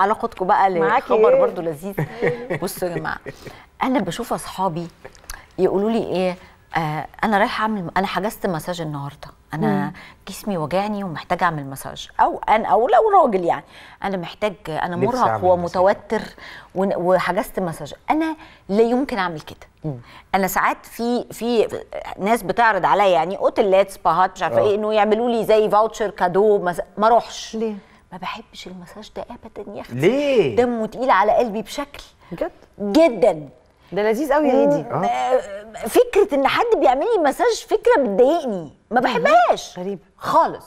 تعالوا خدكم بقى معاكي لخبر إيه؟ برضو لذيذ بصوا يا جماعه انا بشوف اصحابي يقولوا لي ايه آه انا رايحه اعمل انا حجزت مساج النهارده انا جسمي وجعني ومحتاجه اعمل مساج او انا او لو راجل يعني انا محتاج انا نفسي مرهق أعمل ومتوتر ون- وحجزت مساج انا لا يمكن اعمل كده انا ساعات في في ناس بتعرض عليا يعني اوتيلات سباهات مش عارفه آه. ايه انه يعملوا لي زي فاوتشر كادو مس- ما اروحش ليه؟ ما بحبش المساج ده ابدا يا اختي ليه؟ دمه تقيل على قلبي بشكل بجد جدا ده لذيذ قوي يا هدي آه، فكره ان حد بيعمل لي مساج فكره بتضايقني ما بحبهاش غريب. خالص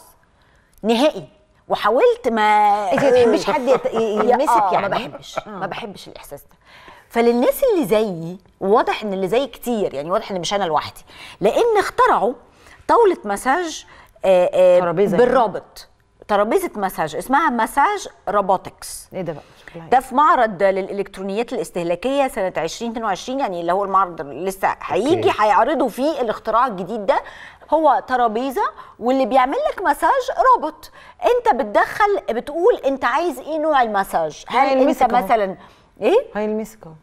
نهائي وحاولت ما انت ما بتحبيش حد يت- ي- يلمسك آه، يعني ما بحبش ما بحبش الاحساس ده فللناس اللي زيي واضح ان اللي زيي كتير يعني واضح ان مش انا لوحدي لان اخترعوا طاوله مساج آه، آه، ترابيزة يعني. بالرابط ترابيزه مساج اسمها مساج روبوتكس ايه ده بقى شكلها ده في معرض للالكترونيات الاستهلاكيه سنه 2022 يعني اللي هو المعرض اللي لسه هيجي أوكي. هيعرضوا فيه الاختراع الجديد ده هو ترابيزه واللي بيعمل لك مساج روبوت انت بتدخل بتقول انت عايز ايه نوع المساج هل انت هيلمسك أهو. مثلا ايه هيلمسك اهو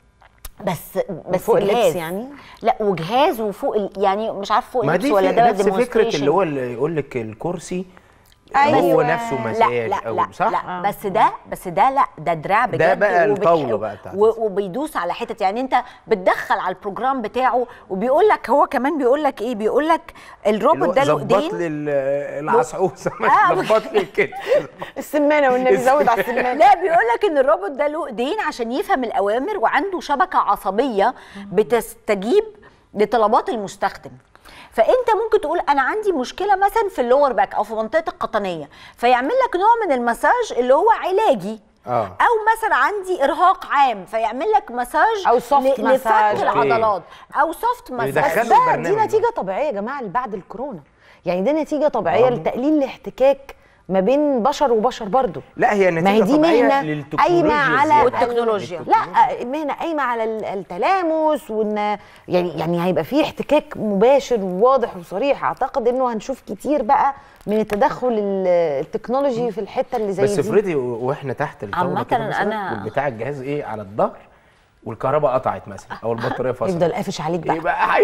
بس بس فوق اللبس جهاز. يعني؟ لا وجهاز وفوق ال... يعني مش عارف فوق ما اللبس دي ولا في ده نفس فكره demonstration. اللي هو اللي يقول لك الكرسي أيوة. هو نفسه مساج لا لا او لا, صح؟ لا بس ده بس ده لا ده دراع بجد ده بقى وبتح- الطاولة بقى بتاعت و- وبيدوس على حتت يعني انت بتدخل على البروجرام بتاعه وبيقول لك هو كمان بيقول لك ايه بيقول لك الروبوت ده له ظبط لي ايدين ال- العصعوصه آه. ظبط لي الكتف السمانه والنبي زود على السمانه لا بيقول لك ان الروبوت ده له ايدين عشان يفهم الاوامر وعنده شبكه عصبيه بتستجيب لطلبات المستخدم فانت ممكن تقول انا عندي مشكله مثلا في اللور باك او في منطقه القطنيه فيعمل لك نوع من المساج اللي هو علاجي آه. او مثلا عندي ارهاق عام فيعمل لك مساج أو soft ل- لفك مساج. العضلات او سوفت مساج بيدخله بس ده دي البرنامج ده. نتيجه طبيعيه يا جماعه اللي بعد الكورونا يعني ده نتيجه طبيعيه لتقليل الاحتكاك ما بين بشر وبشر برضو لا هي ما هي نتيجه دي طبيعيه مهنه للتكنولوجيا قايمه على الزيادة. والتكنولوجيا. لا مهنه قايمه على ال- التلامس وان يعني يعني هيبقى في احتكاك مباشر وواضح وصريح اعتقد انه هنشوف كتير بقى من التدخل ال- التكنولوجي في الحته اللي زي بس دي افرضي واحنا تحت الطاوله عامة كده مثلا أنا- والبتاع الجهاز ايه على الظهر والكهرباء قطعت مثلا او البطاريه فصلت يفضل قافش عليك بقى يبقى حي...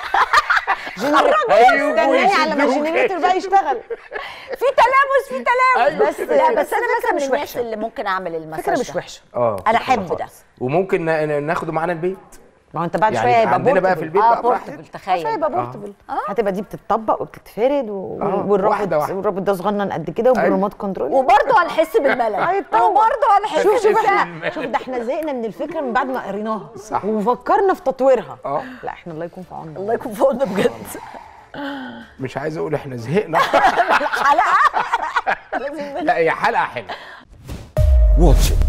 جنريتور أيوه، استناني على ما يشدوك. الجنريتور بقى يشتغل في تلامس في تلامس أيوة. بس لا بس انا فكرة مثلا من مش الناس وحشة. اللي ممكن اعمل المساج فكره مش ده. وحشه اه انا فكرة احب ده خالص. وممكن نا- ناخده معانا البيت ما هو انت بعد يعني شويه هيبقى عندنا بقى في portable. البيت اه بقى براحتك. بورتبل شويه تخيل يبقى بورتبل هتبقى دي بتتطبق وبتتفرد و... آه، واحدة والرابط واحدة. والرابط ده صغنن قد كده وبالريموت كنترول وبرضه هنحس بالملل هيتطور. وبرضه هنحس شوف شوف بالملل. احنا شوف ده احنا زهقنا من الفكره من بعد ما قريناها صح. وفكرنا في تطويرها اه. لا احنا الله يكون في عوننا الله يكون في عوننا بجد مش عايز اقول احنا زهقنا حلقه لا هي حلقه حلوه واتش إت